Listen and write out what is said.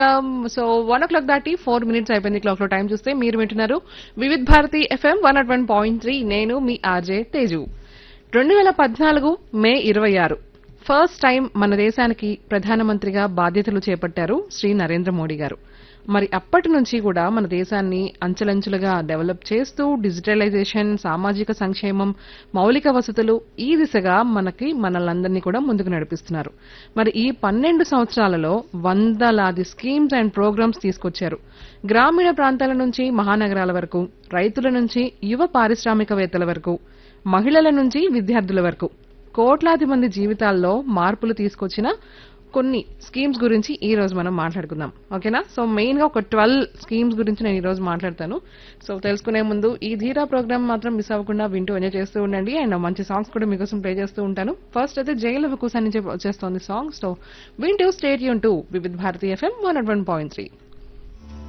so one o'clock దాటి four minutes అయిపోయింది clock లో టైం చూస్తే మీరు వింటున్నారు Vividh Bharati FM one naught one point three నేను మీ ఆర్జే తేజు రెండు వేల పద్నాలుగు మే ఇరవై ఆరు ఫస్ట్ టైం మన దేశానికి ప్రధానమంత్రిగా బాధ్యతలు చేపట్టారు శ్రీ నరేంద్ర మోడీ గారు మరి అప్పటి నుంచి కూడా మన దేశాన్ని అంచెలంచెలుగా డెవలప్ చేస్తూ డిజిటలైజేషన్ సామాజిక సంక్షేమం మౌలిక వసతులు ఈ దిశగా మనకి మనల్ని కూడా ముందుకు నడిపిస్తున్నారు మరి ఈ పన్నెండు సంవత్సరాలలో వందలాది స్కీమ్స్ అండ్ ప్రోగ్రామ్స్ తీసుకొచ్చారు గ్రామీణ ప్రాంతాల నుంచి మహానగరాల వరకు రైతుల నుంచి యువ పారిశ్రామికవేత్తల వరకు మహిళల నుంచి విద్యార్థుల వరకు కోట్లాది మంది జీవితాల్లో మార్పులు తీసుకొచ్చిన కొన్ని స్కీమ్స్ గురించి ఈ రోజు మనం మాట్లాడుకుందాం ఓకేనా సో మెయిన్ గా ఒక ట్వెల్వ్ స్కీమ్స్ గురించి నేను ఈ రోజు మాట్లాడతాను సో తెలుసుకునే ముందు ఈ ధీరా ప్రోగ్రామ్ మాత్రం మిస్ అవ్వకుండా వింటూ ఎంజాయ్ చేస్తూ ఉండండి అండ్ మంచి సాంగ్స్ కూడా మీకోసం ప్లే చేస్తూ ఉంటాను ఫస్ట్ అయితే జైలు కుసా నుంచి వచ్చేస్తోంది సాంగ్ సో వింటూ స్టేట్ యూన్ to Vividh Bharati FM one one point three